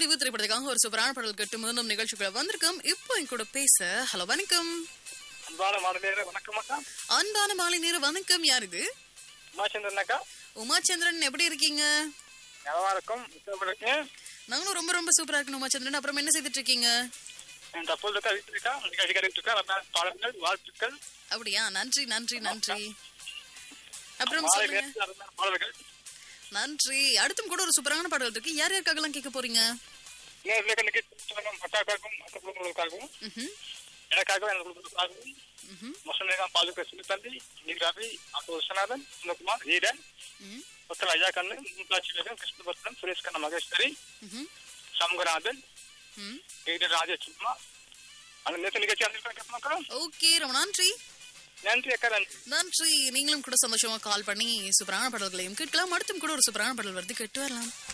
தீவு திரைப்படத்துக்காக ஒரு சூப்பரான பாடல் கட்டு மீண்டும் நிகழ்ச்சிக்குள்ள வந்திருக்கோம் இப்போ என் கூட பேச ஹலோ வணக்கம் அன்பான மாடலேற வணக்கம் அக்கா அன்பான மாலை நேரம் வணக்கம் யார் இது உமாச்சந்திரன் அக்கா உமாச்சந்திரன் எப்படி இருக்கீங்க நல்லா இருக்கும் எப்படி இருக்கீங்க நாங்களும் ரொம்ப ரொம்ப சூப்பரா இருக்கணும் உமாச்சந்திரன் அப்புறம் என்ன செய்துட்டு இருக்கீங்க என் தற்போது இருக்கா வீட்டு இருக்கா நிகழ்ச்சி கருத்து இருக்கா நல்ல பாடல்கள் வாழ்த்துக்கள் அப்படியா நன்றி நன்றி நன்றி அப்புறம் மாலை சொல்லுங்க நேரத்தில் அருமையான பாடல்கள் நன்றி அடுத்தும் கூட ஒரு சூப்பரான பாடல் இருக்கு யார் யாருக்காகலாம் கேட்க போறீங்க நேரில் நிகழ்ச்சி அக்காக்காகவும் அக்கா குடும்பங்களுக்காகவும் ம்ஹும், எனக்காகவும் என் குடும்பத்துக்காகவும் ம்ஹும், முஸ்லிம் பாதுகா சிறுத்தம்பி நீராபி அப்போ விஸ்வநாதன் சுந்தகுமார் வீரன் ம்ஹும், புத்தல் அஜா கண்ணு மும்தாட்சி பேகம் கிருஷ்ணபத்ரன் சுரேஷ் கண்ண மகேஸ்வரி ம்ஹும், சமுகநாதன் ம்ஹும். வீரன் ராஜேஷ்குமா அந்த நேற்று நிகழ்ச்சி வந்திருக்கா ஓகே ரொம்ப நன்றி நன்றி அக்கா நன்றி நன்றி நீங்களும் கூட சந்தோஷமா கால் பண்ணி சூப்பரான பாடல்களையும் கேட்கலாம் அடுத்தும் கூட ஒரு சூப்பரான பாடல் வருது கேட்டு வரலாம்